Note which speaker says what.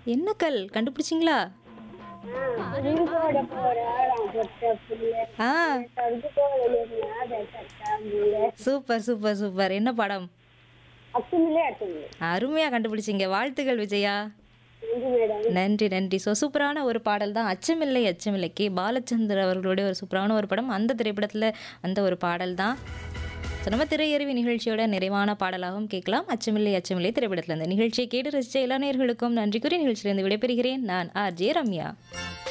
Speaker 1: என்ன கல் கண்டுபிடிச்சிங்களா
Speaker 2: திருக்கோட போறாளாம் பொட்ட புள்ள
Speaker 1: ஆ
Speaker 2: கருதுகோட சட்டாம்புள்ள
Speaker 1: சூப்பர் சூப்பர் சூப்பர் என்ன படம்
Speaker 2: அத்துமில்லே அத்துமில்லே
Speaker 1: அருமையாக கண்டுபிடிச்சிங்க வாழ்த்துக்கள் விஜயா
Speaker 2: நன்றி மேடம்
Speaker 1: நன்றி நன்றி ஸோ சூப்பரான ஒரு பாடல் தான் அச்சமில்லை அச்சமில்லை கே பாலச்சந்தர் அவர்களுடைய ஒரு சூப்பரான ஒரு படம் அந்த திரைப்படத்தில் அந்த ஒரு பாடல் தான் ஸோ நம்ம திரையறிவி நிகழ்ச்சியோட நிறைவான பாடலாகவும் கேட்கலாம் அச்சமில்லை அச்சமில்லை திரைப்படத்தில் அந்த நிகழ்ச்சியை கேட்டு ரசித்த எல்லா நேயர்களுக்கும் நன்றி கூறி நிகழ்ச்சியிலிருந்து விடைபெறுகிறேன் நான் ஆர் ஜே ரம்யா